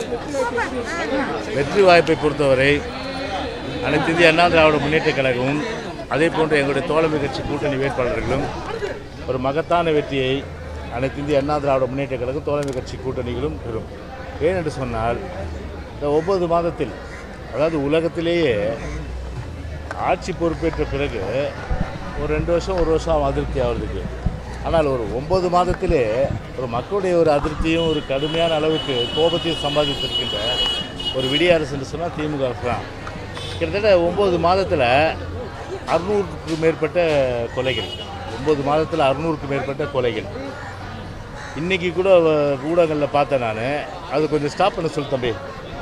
வெற்றி வாய்ப்பை பொறுத்தவரை அனைத்து இந்திய அண்ணா திராவிட முன்னேற்ற கழகமும் அதே போன்று எங்களுடைய தோழமை கட்சி கூட்டணி வேட்பாளர்களும் ஒரு மகத்தான வெற்றியை அனைத்து இந்திய அண்ணா திராவிட முன்னேற்ற கழகம் தோழமை கட்சி கூட்டணிகளும் பெறும் ஏனென்று சொன்னால் இந்த ஒன்பது மாதத்தில் அதாவது உலகத்திலேயே ஆட்சி பொறுப்பேற்ற பிறகு ஒரு ரெண்டு வருஷம் ஒரு வருஷம் ஆகும் அதிருப்தி ஆகிறதுக்கு ஆனால் ஒரு ஒன்பது மாதத்திலே ஒரு மக்களுடைய ஒரு அதிருப்தியும் ஒரு கடுமையான அளவுக்கு கோபத்தையும் சம்பாதித்திருக்கின்ற ஒரு விடிய அரசு என்று சொன்னால் திமுக அரசு தான் கிட்டத்தட்ட ஒம்பது மாதத்தில் அறுநூறுக்கு மேற்பட்ட கொலைகள் ஒம்பது மாதத்தில் அறுநூறுக்கு மேற்பட்ட கொலைகள் இன்றைக்கி கூட ஊடகங்களில் பார்த்தேன் நான் அது கொஞ்சம் ஸ்டாப் பண்ண சொல்லு தம்பி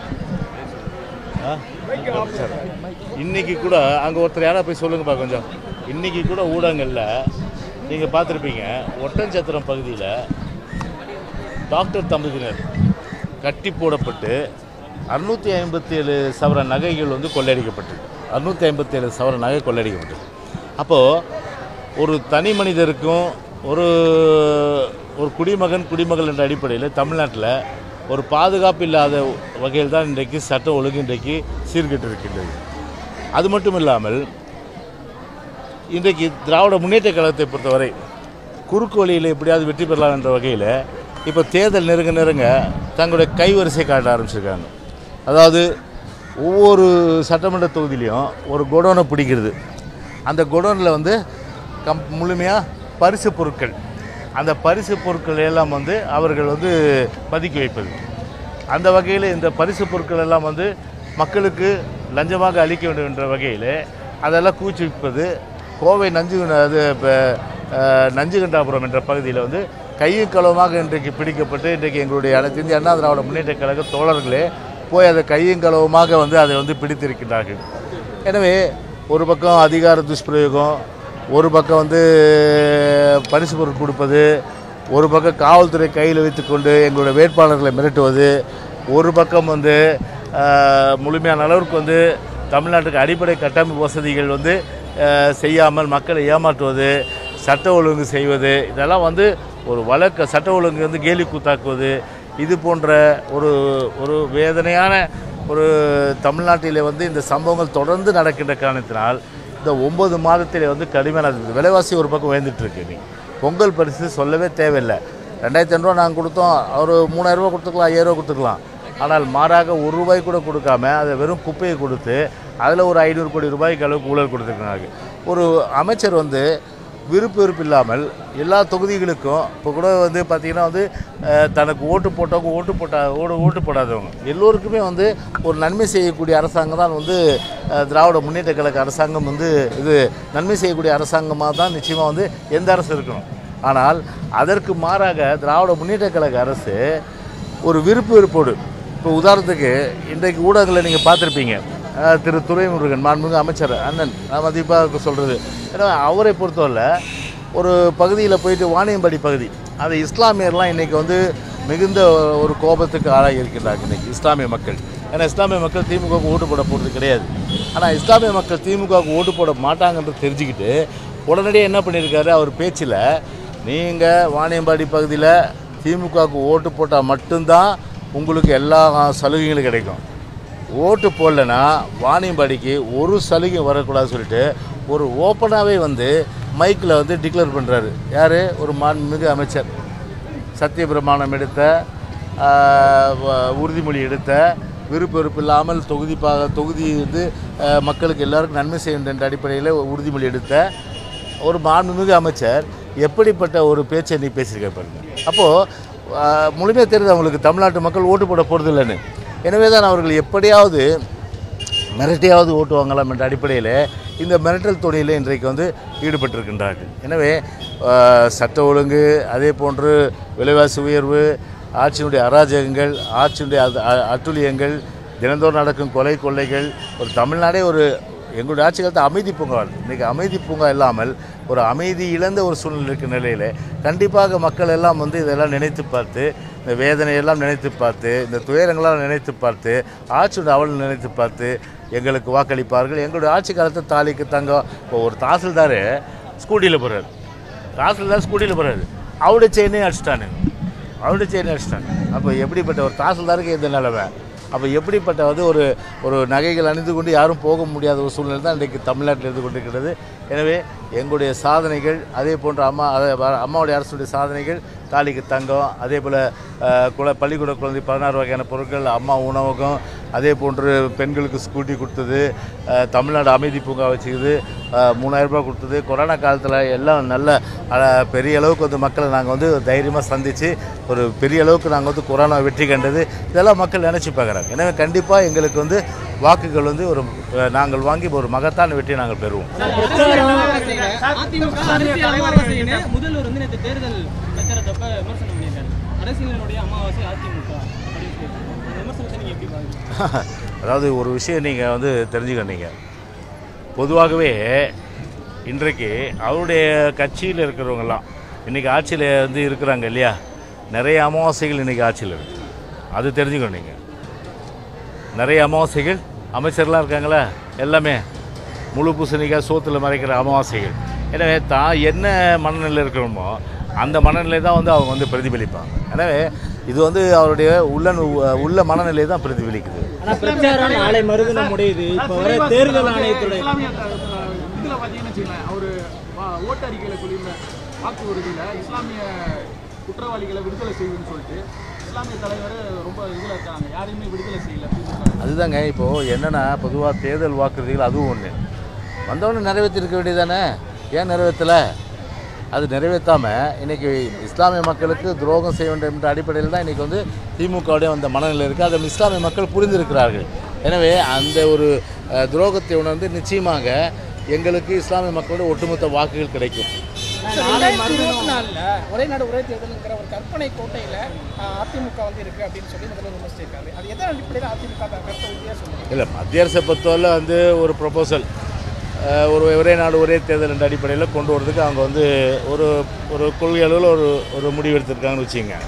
ஆ? சரி. இன்னைக்கு கூட அங்கே ஒருத்தர் யாரா போய் சொல்லுங்கப்பா கொஞ்சம் இன்னைக்கு கூட ஊடகங்களில் நீங்கள் பார்த்துருப்பீங்க ஒட்டஞ்சத்திரம் பகுதியில் டாக்டர் தம்பதியினர் கட்டி போடப்பட்டு அறுநூற்றி ஐம்பத்தி ஏழு சவர நகைகள் வந்து கொள்ளையடிக்கப்பட்டு அறுநூற்றி ஐம்பத்தி ஏழு சவர நகை கொள்ளையடிக்கப்பட்டு அப்போது ஒரு தனி மனிதருக்கும் ஒரு ஒரு குடிமகன் குடிமகள் என்ற அடிப்படையில் தமிழ்நாட்டில் ஒரு பாதுகாப்பு இல்லாத வகையில் தான் இன்றைக்கு சட்டம் ஒழுங்கு இன்றைக்கு சீர்கெட்டு இருக்கின்றது அது மட்டும் இல்லாமல் இன்றைக்கு திராவிட முன்னேற்ற கழகத்தை பொறுத்தவரை குறுக்கு வழியில் எப்படியாவது வெற்றி பெறலாம் என்ற வகையில் இப்போ தேர்தல் நெருங்க நெருங்க தங்களுடைய கைவரிசை காட்ட ஆரம்பிச்சிருக்காங்க அதாவது ஒவ்வொரு சட்டமன்ற தொகுதியிலையும் ஒரு குடோனை பிடிக்கிறது அந்த குடோனில் வந்து கம் முழுமையாக பரிசு பொருட்கள் அந்த பரிசு பொருட்கள் எல்லாம் வந்து அவர்கள் வந்து பதுக்கி வைப்பது அந்த வகையில் இந்த பரிசு பொருட்கள் எல்லாம் வந்து மக்களுக்கு லஞ்சமாக அளிக்க வேண்டும் என்ற வகையில் அதெல்லாம் கூச்சிப்பது கோவை நஞ்சு அது இப்போ நஞ்சுகண்டாபுரம் என்ற பகுதியில் வந்து கையும் களவுமாக இன்றைக்கு பிடிக்கப்பட்டு இன்றைக்கு எங்களுடைய அனைத்து இந்திய அண்ணா திராவிட முன்னேற்ற கழக தோழர்களே போய் அதை கையும் களவுமாக வந்து அதை வந்து பிடித்திருக்கின்றார்கள் எனவே ஒரு பக்கம் அதிகார துஷ்பிரயோகம் ஒரு பக்கம் வந்து பரிசு பொருள் கொடுப்பது ஒரு பக்கம் காவல்துறை கையில் வைத்துக்கொண்டு எங்களுடைய வேட்பாளர்களை மிரட்டுவது ஒரு பக்கம் வந்து ஆஹ், முழுமையான அளவிற்கு வந்து தமிழ்நாட்டுக்கு அடிப்படை கட்டமைப்பு வசதிகள் வந்து ஆஹ், செய்யாமல் மக்களை ஏமாற்றுவது சட்ட ஒழுங்கு செய்வது இதெல்லாம் வந்து ஒரு வழக்க சட்ட ஒழுங்கு வந்து கேலி கூத்தாக்குவது இது போன்ற ஒரு ஒரு வேதனையான ஒரு தமிழ்நாட்டிலே வந்து இந்த சம்பவங்கள் தொடர்ந்து நடக்கின்ற காரணத்தினால் இந்த ஒன்பது மாதத்திலே வந்து கடுமையான அது விலைவாசி ஒரு பக்கம் உயர்ந்துட்டு இருக்கு நீ பொங்கல் பரிசு சொல்லவே தேவையில்லை ரெண்டாயிரத்தி ஐநூறுரூவா நாங்கள் கொடுத்தோம் ஒரு மூணாயிரரூவா கொடுத்துக்கலாம் ஐயாயிரரூவா கொடுத்துக்கலாம் ஆனால் மாறாக ஒரு ரூபாய் கூட கொடுக்காம அதை வெறும் குப்பையை கொடுத்து அதில் ஒரு ஐநூறு கோடி ரூபாய்க்கு அளவுக்கு ஊழல் கொடுத்துருக்காங்க ஒரு அமைச்சர் வந்து விருப்பு வெறுப்பு இல்லாமல் எல்லா தொகுதிகளுக்கும் இப்போ கூட வந்து பார்த்திங்கன்னா வந்து அஹ், தனக்கு ஓட்டு போட்டவங்க ஓட்டு போட்டா ஓடு ஓட்டு போடாதவங்க எல்லோருக்குமே வந்து ஒரு நன்மை செய்யக்கூடிய அரசாங்கம் தான் வந்து அஹ், திராவிட முன்னேற்ற கழக அரசாங்கம் வந்து இது நன்மை செய்யக்கூடிய அரசாங்கமாக தான் நிச்சயமாக வந்து எந்த அரசு இருக்கணும் ஆனால் அதற்கு மாறாக திராவிட முன்னேற்ற கழக அரசு ஒரு விருப்பு வெறுப்போடு இப்போ உதாரணத்துக்கு இன்றைக்கு ஊடகங்களில் நீங்கள் பார்த்துருப்பீங்க அஹ், திரு துரைமுருகன் மாண்புமிகு அமைச்சர் அண்ணன் நான் மதிப்பாக சொல்கிறது ஏன்னா அவரை பொறுத்தவரை ஒரு பகுதியில் போயிட்டு வாணியம்பாடி பகுதி அது இஸ்லாமியர்லாம் இன்றைக்கி வந்து மிகுந்த ஒரு கோபத்துக்கு ஆளாகி இருக்கின்றாங்க இன்றைக்கி இஸ்லாமிய மக்கள் ஏன்னா இஸ்லாமிய மக்கள் திமுகவுக்கு ஓட்டு போட போகிறது கிடையாது ஆனால் இஸ்லாமிய மக்கள் திமுகவுக்கு ஓட்டு போட மாட்டாங்கன்றது தெரிஞ்சுக்கிட்டு உடனடியாக என்ன பண்ணியிருக்காரு அவர் பேச்சில் நீங்கள் வாணியம்பாடி பகுதியில் திமுகவுக்கு ஓட்டு போட்டால் மட்டும்தான் உங்களுக்கு எல்லா சலுகைகளும் கிடைக்கும் ஓட்டு போடலனா வாணியம்பாடிக்கு ஒரு சலுகையும் வரக்கூடாதுன்னு சொல்லிட்டு ஒரு ஓப்பனாகவே வந்து மைக்கில் வந்து டிக்ளேர் பண்ணுறாரு யார் ஒரு மாண்புமிகு அமைச்சர் சத்திய பிரமாணம் எடுத்த ஆஹ், வ- உறுதிமொழி எடுத்த விருப்ப வெறுப்பு இல்லாமல் தொகுதி பா தொகுதி வந்து ஆஹ், மக்களுக்கு எல்லாருக்கும் நன்மை செய்ய வேண்டும் என்ற அடிப்படையில் உறுதிமொழி எடுத்த ஒரு மாண்புமிகு அமைச்சர் எப்படிப்பட்ட ஒரு பேச்சை நீ பேசியிருக்க பாருங்க அப்போது முழுமையாக தெரியுது அவங்களுக்கு தமிழ்நாட்டு மக்கள் ஓட்டு போட போகிறது இல்லைன்னு எனவே தான் அவர்கள் எப்படியாவது மிரட்டியாவது ஓட்டு வாங்கலாம் என்ற அடிப்படையில் இந்த மிரட்டல் துணியில் இன்றைக்கு வந்து ஈடுபட்டிருக்கின்றார்கள் எனவே ஆஹ், சட்ட ஒழுங்கு அதே போன்று விலைவாசி உயர்வு ஆட்சியினுடைய அராஜகங்கள் ஆட்சியினுடைய அது- அ- அட்டுழியங்கள் தினந்தோறும் நடக்கும் கொலை கொள்ளைகள் ஒரு தமிழ்நாடே ஒரு எங்களுடைய ஆட்சி காலத்து அமைதி பூங்கா இன்றைக்கி அமைதி பூங்கா இல்லாமல் ஒரு அமைதி இழந்த ஒரு சூழ்நிலை இருக்கிற நிலையில் கண்டிப்பாக மக்கள் எல்லாம் வந்து இதெல்லாம் நினைத்து பார்த்து இந்த வேதனையெல்லாம் நினைத்து பார்த்து இந்த துயரங்களெல்லாம் நினைத்து பார்த்து ஆட்சியோட அவல் நினைத்து பார்த்து எங்களுக்கு வாக்களிப்பார்கள் எங்களுடைய ஆட்சி காலத்தை தாலிக்கு தங்கம் இப்போ ஒரு தாசில்தார் ஸ்கூட்டியில் போகிறார் தாசில்தார் ஸ்கூட்டியில் போகிறாரு அவருடைய செயினையும் அடிச்சிட்டானுங்க அவருடைய செயின் அடிச்சிட்டாங்க அப்போ எப்படிப்பட்ட ஒரு தாசில்தாருக்கு இந்த நிலைமை அப்போ எப்படிப்பட்ட வந்து ஒரு ஒரு நகைகள் அணிந்து கொண்டு யாரும் போக முடியாத ஒரு சூழ்நிலை தான் இன்றைக்கு தமிழ்நாட்டில் இருந்து கொண்டிருக்கிறது எனவே எங்களுடைய சாதனைகள் அதே போன்ற அம்மா அதை வ- அம்மாவுடைய அரசுடைய சாதனைகள் தாலிக்கு தங்கம் அதே போல் குல பள்ளிக்கூட குழந்தை பதினாறு வகையான பொருட்கள் அம்மா உணவகம் அதே போன்று பெண்களுக்கு ஸ்கூட்டி கொடுத்தது அஹ், தமிழ்நாடு அமைதி பூங்கா வச்சுக்குது மூணாயிரம் ரூபாய் கொடுத்தது கொரோனா காலத்தில் எல்லாம் நல்ல அஹ், பெரிய அளவுக்கு வந்து மக்களை நாங்கள் வந்து தைரியமாக சந்தித்து ஒரு பெரிய அளவுக்கு நாங்கள் வந்து கொரோனா வெற்றி கண்டது இதெல்லாம் மக்கள் நினச்சி பார்க்குறாங்க எனவே கண்டிப்பாக எங்களுக்கு வந்து வாக்குகள் வந்து ஒரு அஹ், நாங்கள் வாங்கி ஒரு மகத்தான வெற்றியை நாங்கள் பெறுவோம் அதிமுக அரசியல் அமாவாசைன்னு முதல்வர் வந்து நேற்று தேர்தல் பிரச்சாரத்தப்ப விமர்சனம் பண்ணியிருக்காரு அரசியலினுடைய அமாவாசை அதிமுக அப்படின்னு சொல்லி அந்த விமர்சனத்தை நீங்க எப்படி பாக்குறீங்க அதாவது ஒரு விஷயம் நீங்கள் வந்து தெரிஞ்சுக்கணீங்க பொதுவாகவே இன்றைக்கு அவருடைய கட்சியில் இருக்கிறவங்கெல்லாம் இன்றைக்கி ஆட்சியில் வந்து இருக்கிறாங்க இல்லையா நிறைய அமாவாசைகள் இன்றைக்கி ஆட்சியில் இருக்கு அது தெரிஞ்சுக்கணும் நீங்கள் நிறைய அமாவாசைகள் அமைச்சர்லாம் இருக்காங்களே எல்லாமே முழு பூசணிக்காய் சோத்தில் மறைக்கிற அமாவாசைகள் எனவே தான் என்ன மனநிலையில் இருக்கிறோமோ அந்த மனநிலை தான் வந்து அவங்க வந்து பிரதிபலிப்பாங்க எனவே இது வந்து அவருடைய உள்ள உள்ள மனநிலை தான் பிரதிபலிக்குது ஆனா பிரச்சாரம் நாளை மறுதினம் முடியுது இப்ப வர தேர்தல் ஆணையத்துடைய இஸ்லாமிய அஹ், இதுல பாத்தீங்கன்னு வச்சுக்கோங்களேன் அவரு வா- ஓட்டு அறிக்கையில சொல்லியிருந்த வாக்கு உறுதியில இஸ்லாமிய குற்றவாளிகளை விடுதலை செய்யுன்னு சொல்லிட்டு இஸ்லாமிய தலைவர் ரொம்ப இதுல இருக்காங்க யாரையுமே விடுதலை செய்யல அப்படின்னு சொன்னாங்க. அதுதாங்க இப்போது என்னென்னா பொதுவாக தேர்தல் வாக்குறுதிகள் அதுவும் ஒன்று வந்தவொடனே நிறைவேற்றிருக்க வேண்டியதானே ஏன் நிறைவேற்றலை அது நிறைவேற்றாமல் இன்றைக்கி இஸ்லாமிய மக்களுக்கு துரோகம் செய்ய வேண்டும் என்ற அடிப்படையில் தான் இன்றைக்கி வந்து திமுகவுடைய அந்த மனநிலை இருக்குது அதை இஸ்லாமிய மக்கள் புரிந்திருக்கிறார்கள் எனவே அந்த ஒரு அஹ், துரோகத்தை உணர்ந்து நிச்சயமாக எங்களுக்கு இஸ்லாமிய மக்களுடைய ஒட்டுமொத்த வாக்குகள் கிடைக்கும் ரெண்டாயிரத்தி இருபத்தி நாலுல ஒரே நாடு ஒரே தேர்தலுங்கிற ஒரு கற்பனை கோட்டையில ஆஹ், அதிமுக வந்து இருக்கு அப்படின்னு சொல்லி முதல்வர் விமர்சிச்சிருக்காரு அது எதன் அடிப்படையில் அதிமுக அந்த கருத்தை உறுதியா சொல்லுங்க இல்லை மத்திய அரசை பொறுத்தவரை வந்து ஒரு ப்ரொபோசல் ஒரு ஒரே நாடு ஒரே தேர்தல் என்ற அடிப்படையில் கொண்டு வரதுக்கு அவங்க வந்து ஒரு ஒரு கொள்கை அளவில் ஒரு ஒரு முடிவு எடுத்திருக்காங்கன்னு வச்சுங்க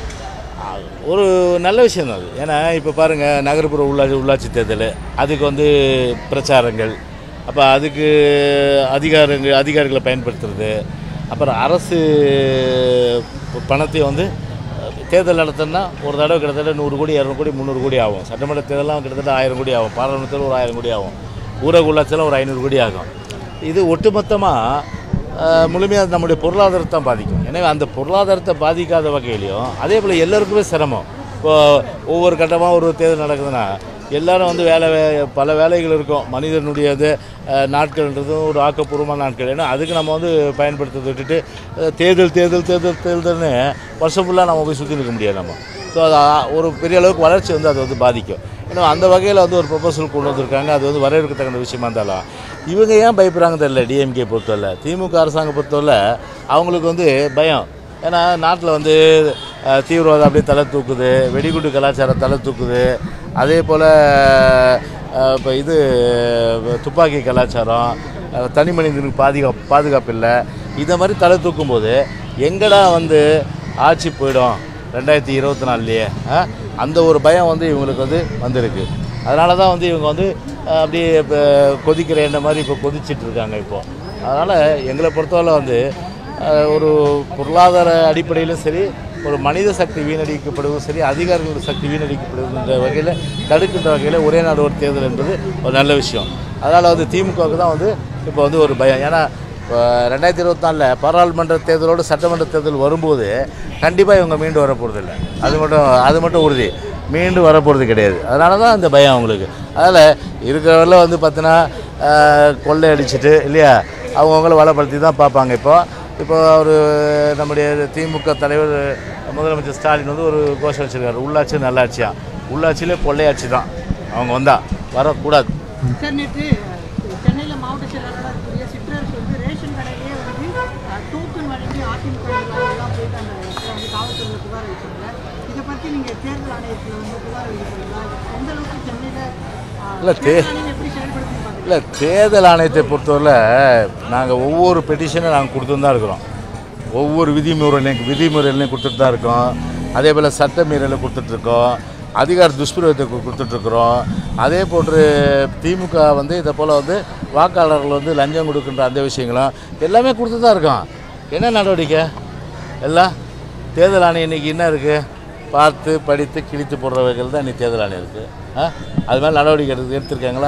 ஒரு நல்ல விஷயம் தான் அது ஏன்னா இப்போ பாருங்கள் நகர்ப்புற உள்ளாட்சி உள்ளாட்சி தேர்தல் அதுக்கு வந்து பிரச்சாரங்கள் அப்போ அதுக்கு அதிகாரங்கள் அதிகாரிகளை பயன்படுத்துறது அப்புறம் அரசு பணத்தை வந்து தேர்தல் நடத்தணும்னா ஒரு தடவை கிட்டத்தட்ட நூறு கோடி இரநூறு கோடி முந்நூறு கோடி ஆகும் சட்டமன்ற தேர்தலாம் கிட்டத்தட்ட ஆயிரம் கோடி ஆகும் பாராளுமன்றத்தில் ஒரு ஆயிரம் கோடி ஆகும் ஊரக உள்ளாட்சியில் ஒரு ஐநூறு கோடி ஆகும் இது ஒட்டுமொத்தமாக முழுமையாக நம்முடைய பொருளாதாரத்தை தான் பாதிக்கும் எனவே அந்த பொருளாதாரத்தை பாதிக்காத வகையிலையும் அதே போல் எல்லாருக்குமே சிரமம் இப்போ ஒவ்வொரு கட்டமாக ஒரு தேர்தல் நடக்குதுன்னா எல்லாரும் வந்து வேலை வே- பல வேலைகள் இருக்கும் மனிதனுடைய இது அஹ், நாட்கள்ன்றதும் ஒரு ஆக்கப்பூர்வமான நாட்கள் ஏன்னா அதுக்கு நம்ம வந்து பயன்படுத்துறதை விட்டுட்டு அஹ், தேர்தல் தேர்தல் தேர்தல் தேர்தல்னு வருஷம் ஃபுல்லாக நம்ம போய் சுற்றி நிற்க முடியாது நம்ம ஸோ அது ஆ- ஒரு பெரிய அளவுக்கு வளர்ச்சி வந்து அது வந்து பாதிக்கும் ஏன்னா அந்த வகையில் வந்து ஒரு ப்ரொபோசல் கொண்டு வந்திருக்காங்க அது வந்து வரவேற்கத்தக்க விஷயமா இருந்தாலும் இவங்க ஏன் பயப்படுறாங்க தெரியல டிஎம்கே பொறுத்தவரை திமுக அரசாங்கம் பொறுத்தவரை அவங்களுக்கு வந்து பயம் ஏன்னா நாட்டில் வந்து அஹ், தீவிரவாதம் அப்படியே தலை தூக்குது வெடிகுண்டு கலாச்சாரம் தலை தூக்குது அதே போல் இப்போ இது துப்பாக்கி கலாச்சாரம் அஹ், தனி மனிதனுக்கு பாதுகாப்பு பாதுகாப்பு இல்லை இதை மாதிரி தலை தூக்கும்போது எங்கடா வந்து ஆட்சி போயிடும் ரெண்டாயிரத்தி இருபத்தி நாலுலேயே அந்த ஒரு பயம் வந்து இவங்களுக்கு வந்து வந்திருக்கு அதனால தான் வந்து இவங்க வந்து அஹ், அப்படியே இப்போ கொதிக்கிற எண்ணெய் மாதிரி இப்போ கொதிச்சிட்டு இருக்காங்க இப்போது அதனால் எங்களை பொறுத்தவரை வந்து அஹ், ஒரு பொருளாதார அடிப்படையிலும் சரி ஒரு மனித சக்தி வீணடிக்கப்படுவதும் சரி அதிகாரிகள் சக்தி வீணடிக்கப்படுவதுன்ற வகையில் தடுக்கின்ற வகையில் ஒரே நாடு ஒரு தேர்தல் என்பது ஒரு நல்ல விஷயம் அதனால் வந்து திமுகவுக்கு தான் வந்து இப்போ வந்து ஒரு பயம் ஏன்னா இப்போ ரெண்டாயிரத்தி இருபத்தி நாலில் பாராளுமன்ற தேர்தலோடு சட்டமன்ற தேர்தல் வரும்போது கண்டிப்பாக இவங்க மீண்டு வர போகிறதில்ல அது மட்டும் அது மட்டும் உறுதி மீண்டு வர போகிறது கிடையாது அதனால தான் அந்த பயம் அவங்களுக்கு அதனால் இருக்கிறவரில் வந்து பார்த்தீங்கன்னா கொள்ளை அடிச்சிட்டு இல்லையா அவங்கவுங்கள வளப்படுத்தி தான் பார்ப்பாங்க இப்போ இப்போ அவர் நம்முடைய திமுக தலைவர் முதலமைச்சர் ஸ்டாலின் வந்து ஒரு கோஷம் வச்சிருக்காரு உள்ளாட்சி நல்லாட்சியா உள்ளாட்சியிலே கொள்ளையாட்சி தான் அவங்க வந்தா வரக்கூடாது சார் நேற்று சென்னையில் மாவட்ட செயலாளராக இருக்கக்கூடிய சிற்றரசு வந்து ரேஷன் கடையிலே வந்து டோக்கன் வழங்கி அதிமுக எல்லாம் போயிட்டு அந்த இடத்துல வந்து காவல்துறையில் புகார் வச்சாங்க இதை பற்றி நீங்கள் தேர்தல் ஆணையத்தில் வந்து புகார் வைக்கிறீங்களா எந்த அளவுக்கு சென்னையில் இல்ல, தே- ஆணையம் எப்படி செயல்படுத்தி பார்க்குறீங்க இல்லை தேர்தல் ஆணையத்தை பொறுத்தவரை நாங்கள் ஒவ்வொரு பெட்டிஷனும் நாங்கள் கொடுத்துட்டு தான் இருக்கிறோம் ஒவ்வொரு விதிமுறையிலையும் விதிமுறையிலையும் கொடுத்துட்டு தான் இருக்கோம் அதே போல் சட்ட மீறலை கொடுத்துட்ருக்கோம் அதிகார துஷ்பிரயோகத்தை கு- கொடுத்துட்ருக்குறோம் அதே போன்று திமுக வந்து இதை போல் வந்து வாக்காளர்கள் வந்து லஞ்சம் கொடுக்கின்ற அந்த விஷயங்களும் எல்லாமே கொடுத்து தான் இருக்கோம் என்ன நடவடிக்கை எல்லாம் தேர்தல் ஆணையம் இன்னைக்கு என்ன இருக்குது பார்த்து படித்து கிழித்து போடுறவைகள் தான் இன்னைக்கு தேர்தல் ஆணையம் இருக்குது ஆ அது மாதிரி நடவடிக்கை எடுத்து எடுத்திருக்காங்களா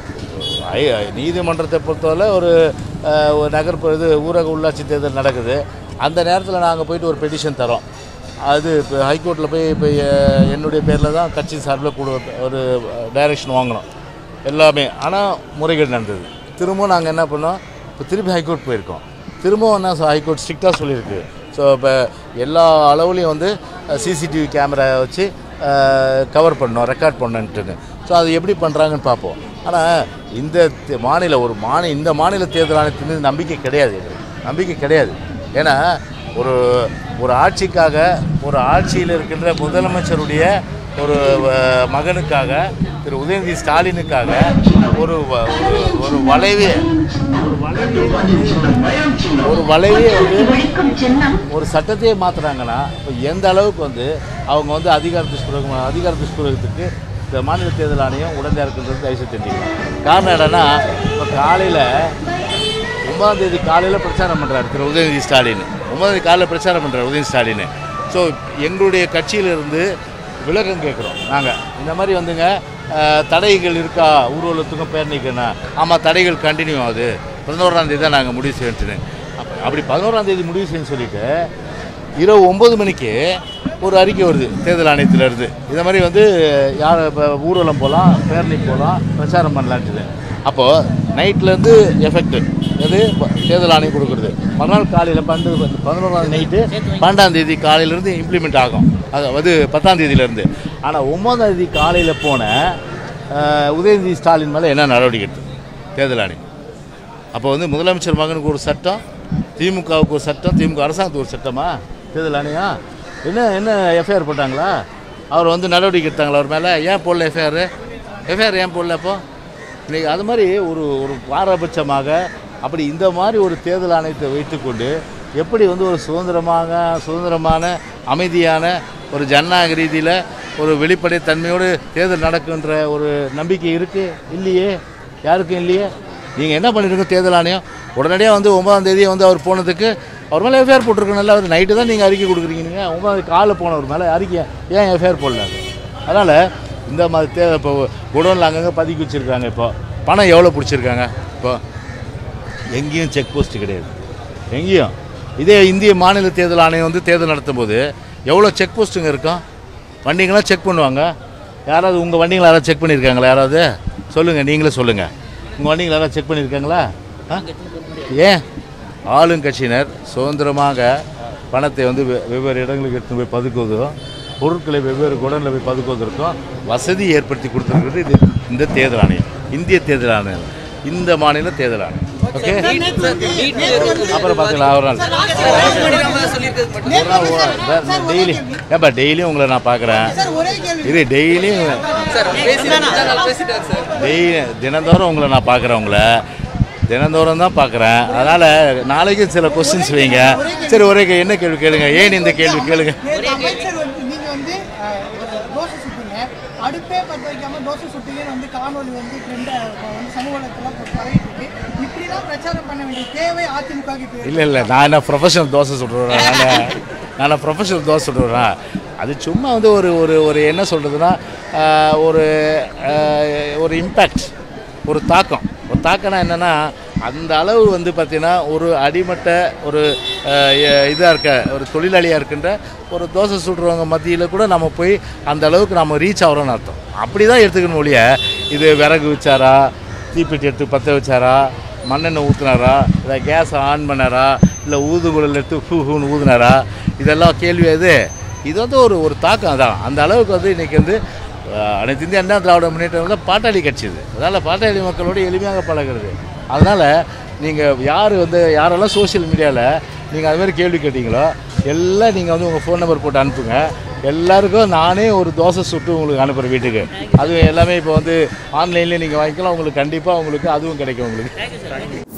ஐ- ஐ- நீதிமன்றத்தை பொறுத்தவரை ஒரு அஹ், ஒரு நகர்ப்புற இது ஊரக உள்ளாட்சி தேர்தல் நடக்குது அந்த நேரத்தில் நாங்கள் போயிட்டு ஒரு பெட்டிஷன் தரோம் அது இப்போ ஹைகோர்ட்டில் போய் இப்போ எ- என்னுடைய பேரில் தான் கட்சி சார்பில் கூட ஒரு டைரக்ஷன் வாங்கினோம் எல்லாமே ஆனால் முறைகேடு நடந்தது திரும்பவும் நாங்கள் என்ன பண்ணோம் இப்போ திருப்பி ஹைகோர்ட் போயிருக்கோம் திரும்பவும் என்ன சொ- ஹைகோர்ட் ஸ்ட்ரிக்டாக சொல்லியிருக்கு ஸோ இப்போ எல்லா அளவுலையும் வந்து சிசிடிவி கேமரா வச்சு கவர் பண்ணோம் ரெக்கார்ட் பண்ணன்ட்டுன்னு ஸோ அது எப்படி பண்ணுறாங்கன்னு பார்ப்போம் ஆனால் இந்த தே- மாநில ஒரு மாநில இந்த மாநில தேர்தல் ஆணையத்தின் மீது நம்பிக்கை கிடையாது எங்களுக்கு நம்பிக்கை கிடையாது ஏன்னா ஒரு ஒரு ஆட்சிக்காக ஒரு ஆட்சியில் இருக்கின்ற முதலமைச்சருடைய ஒரு அஹ், மகனுக்காக திரு உதயநிதி ஸ்டாலினுக்காக ஒரு வ- ஒரு- ஒரு வளைவே ஒரு வளைவே வந்து ஒரு வளைவே வந்து ஒரு சட்டத்தையே மாற்றுறாங்கன்னா இப்போ எந்த அளவுக்கு வந்து அவங்க வந்து அதிகார துஷ்பிரயோகம் அதிகார துஷ்பிரயோகத்துக்கு இந்த மாநில தேர்தல் ஆணையம் உடனடியாக இருக்கின்றது தயவு செய்து தெரிஞ்சுக்கலாம் காரணம் என்னன்னா இப்போ காலையில் ஒன்பதாம் தேதி காலையில் பிரச்சாரம் பண்ணுறாரு திரு உதயநிதி ஸ்டாலின் ஒன்பதாம் தேதி காலையில் பிரச்சாரம் பண்ணுறாரு உதயநிதி ஸ்டாலின் ஸோ எங்களுடைய கட்சியிலிருந்து விளக்கம் கேட்குறோம் நாங்கள் இந்த மாதிரி வந்துங்க அஹ், தடைகள் இருக்கா ஊர்வலத்துக்கும் பேரணிக்குன்னா ஆமாம் தடைகள் கண்டினியூ ஆகுது பதினோராம் தேதி தான் நாங்கள் முடிவு செய்யணுன்னு அப்ப- அப்படி பதினோராம் தேதி முடிவு செய்யணும்னு சொல்லிட்டு இரவு ஒம்பது மணிக்கு ஒரு அறிக்கை வருது தேர்தல் ஆணையத்திலேருந்து இந்த மாதிரி வந்து யார் இப்போ ஊர்வலம் போகலாம் பேரணி போகலாம் பிரச்சாரம் பண்ணலான்ட்டு அப்போது நைட்லேருந்து எஃபெக்ட் எது ப- தேர்தல் ஆணையம் கொடுக்குறது மறுநாள் காலையில் பன்னெண்டு பதினோராம் நைட்டு பன்னெண்டாம் தேதி காலையிலேருந்து இம்ப்ளிமெண்ட் ஆகும் அது அது பத்தாம் தேதியிலேருந்து ஆனால் ஒன்பதாம் தேதி காலையில் போன அஹ், உதயநிதி ஸ்டாலின் மேலே என்ன நடவடிக்கை எடுத்தது தேர்தல் ஆணையம் அப்போ வந்து முதலமைச்சர் மகனுக்கு ஒரு சட்டம் திமுகவுக்கு ஒரு சட்டம் திமுக அரசாங்கத்துக்கு ஒரு சட்டமா தேர்தல் ஆணையம் என்ன என்ன எஃப்ஐஆர் போட்டாங்களா அவர் வந்து நடவடிக்கை எடுத்தாங்களா அவர் மேலே ஏன் போடல எஃப்ஐஆர் எஃப்ஐஆர் ஏன் போடல அப்போ இன்னைக்கு அது மாதிரி ஒரு ஒரு பாரபட்சமாக அப்படி இந்த மாதிரி ஒரு தேர்தல் ஆணையத்தை வைத்துக்கொண்டு எப்படி வந்து ஒரு சுதந்திரமாக சுதந்திரமான அமைதியான ஒரு ஜனநாயக ரீதியில் ஒரு வெளிப்படைத்தன்மையோடு தேர்தல் நடக்குன்ற ஒரு நம்பிக்கை இருக்குது இல்லையே யாருக்கும் இல்லையே நீங்கள் என்ன பண்ணிருக்கீங்க தேர்தல் ஆணையம் உடனடியாக வந்து ஒன்பதாம் தேதி வந்து அவர் போனதுக்கு அவர் மேலே எஃப்ஐஆர் போட்டிருக்கணும்ல அவர் நைட்டு தான் நீங்கள் அறிக்கை கொடுக்குறீங்க நீங்கள் ஒன்பதாம் தேதி காலைல போனவர் மேலே அறிக்கை ஏன் எஃப்ஐஆர் போடல அதனால் இந்த மாதிரி தே இப்போ குடோனில் அங்கங்கே பதுக்கி வச்சுருக்காங்க இப்போ பணம் எவ்வளோ பிடிச்சிருக்காங்க இப்போ எங்கேயும் செக் போஸ்ட் கிடையாது எங்கேயும் இதே இந்திய மாநில தேர்தல் ஆணையம் வந்து தேர்தல் நடத்தும் போது எவ்வளோ செக் போஸ்ட்டுங்க இருக்கும் வண்டிங்களாம் செக் பண்ணுவாங்க யாராவது உங்கள் வண்டிங்களை யாராவது செக் பண்ணியிருக்காங்களா யாராவது சொல்லுங்கள் நீங்களே சொல்லுங்கள் உங்கள் வண்டிங்களை யாராவது செக் பண்ணியிருக்காங்களா ஆ ஏன் ஆளுங்கட்சியினர் சுதந்திரமாக பணத்தை வந்து வெ- வெவ்வேறு இடங்களுக்கு எடுத்து போய் பதுக்குவதும் பொருட்களை வெவ்வேறு குடனில் போய் பதுக்குவதற்கும் வசதி ஏற்படுத்தி கொடுத்துருக்கிறது இது இந்த தேர்தல் ஆணையம் இந்திய தேர்தல் ஆணையம் இந்த மாநில தேர்தல் ஆணையம் ஓகே அப்புறம் பார்த்துக்கலாம் ஒரு நாள் டெய்லி ஏப்பா டெய்லியும் உங்களை நான் பார்க்குறேன் ஒரே கேள்வி இது டெய்லியும் டெய்லி தினந்தோறும் உங்களை நான் பார்க்குறேன் உங்களை தினந்தோறும் தான் பார்க்குறேன் அதனால் நாளைக்கு சில கொஸ்டின்ஸ் வைங்க சரி ஒரே கே- என்ன கேள்வி கேளுங்க ஏன் இந்த கேள்வி கேளுங்க நேத்து அமைச்சர் வந்து நீங்க வந்து அஹ், ஒரு தோசை சுட்டீங்க அடுப்பே பற்ற வைக்காம தோசை சுட்டீங்கன்னு வந்து காணொலி வந்து ட்ரெண்ட் வந்து சமூக வலைத்தளம் பரவிட்டு இருக்கு இப்படிலாம் பிரச்சாரம் பண்ண வேண்டிய தேவை அதிமுக இப்போ இல்லை இல்லை நான் என்ன ப்ரொஃபஷனல் தோசை சுட்டுறேன் நான் நான் ப்ரொஃபஷனல் தோசை சுட்டுறேன் அது சும்மா வந்து ஒரு ஒரு ஒரு என்ன சொல்கிறதுனா ஒரு ஆஹ், ஒரு இம்பேக்ட் ஒரு தாக்கம் ஒரு தாக்கம்னா என்னென்னா அந்த அளவு வந்து பார்த்திங்கன்னா ஒரு அடிமட்ட ஒரு இதாக இருக்க ஒரு தொழிலாளியாக இருக்கின்ற ஒரு தோசை சுடுறவங்க மத்தியில் கூட நம்ம போய் அந்த அளவுக்கு நம்ம ரீச் ஆகிறோம்னு அர்த்தம் அப்படி தான் எடுத்துக்கணும் ஒழிய இது விறகு வச்சாரா தீப்பெட்டி எடுத்து பற்ற வச்சாரா மண்ணெண்ணெய் ஊற்றுனாரா இல்லை கேஸை ஆன் பண்ணாரா இல்லை ஊதுகுழல் எடுத்து ஃபூ ஃபூன்னு ஊதுனாரா இதெல்லாம் கேள்வி அது இது வந்து ஒரு ஒரு தாக்கம் தான் அந்த அளவுக்கு வந்து இன்றைக்கி வந்து அஹ், அனைத்து இந்திய அண்ணா திராவிட முன்னேற்றம் வந்து பாட்டாளி கட்சி இது அதனால் பாட்டாளி மக்களோட எளிமையாக பழகிறது அதனால் நீங்கள் யார் வந்து யாரெல்லாம் சோஷியல் மீடியாவில் நீங்கள் அது மாதிரி கேள்வி கேட்டீங்களோ எல்லாம் நீங்கள் வந்து உங்கள் ஃபோன் நம்பர் போட்டு அனுப்புங்க எல்லாருக்கும் நானே ஒரு தோசை சுட்டு உங்களுக்கு அனுப்புகிறேன் வீட்டுக்கு அது எல்லாமே இப்போ வந்து ஆன்லைன்லேயே நீங்கள் வாங்கிக்கலாம் உங்களுக்கு கண்டிப்பாக உங்களுக்கு அதுவும் கிடைக்கும் உங்களுக்கு